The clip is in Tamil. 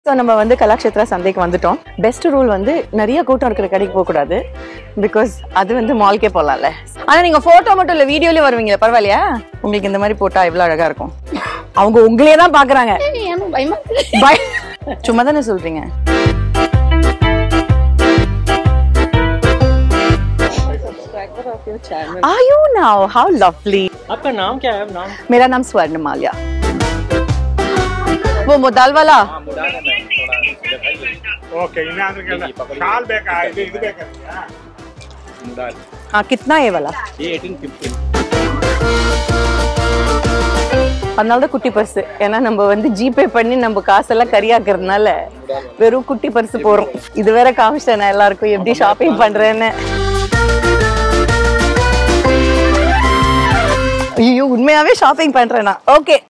ஸோ நம்ம வந்து கலாக்ஷேத்ரா சந்தைக்கு வந்துட்டோம் பெஸ்ட் ரூல் வந்து நிறைய கூட்டம் இருக்கிற கடைக்கு போகக்கூடாது பிகாஸ் அது வந்து மால்க்கே போகலாம்ல ஆனால் நீங்கள் ஃபோட்டோ மட்டும் இல்லை வீடியோலேயும் வருவீங்க பரவாயில்லையா உங்களுக்கு இந்த மாதிரி போட்டால் எவ்வளோ அழகாக இருக்கும் அவங்க உங்களையே தான் பார்க்குறாங்க எனக்கு பயமா இருக்கு. பை சும்மா தானே சொல்கிறீங்க Are you now? How lovely. आपका नाम क्या है नाम मेरा नाम स्वर्ण माल्या वो मोदाल वाला ಓಕೆ ಇನ್ನಾದ್ರೂ ಕಾಲ್ ಬೇಕಾ ಇದು ಇದು ಬೇಕಾ मुडाल हाँ कितना है ये वाला ये एटीन फिफ्टीन அதனால தான் குட்டி பர்ஸ் ஏன்னா நம்ம வந்து ஜிபே பண்ணி நம்ம காசெல்லாம் கரியாக்குறதுனால வெறும் குட்டி பர்ஸ் போறோம் இது வேற காமிச்சிட்டேன் நான் எல்லாருக்கும் எப்படி ஷாப்பிங் பண்றேன்னு ஐயோ உண்மையாவே ஷாப்பிங் பண்றேன் நான் ஓகே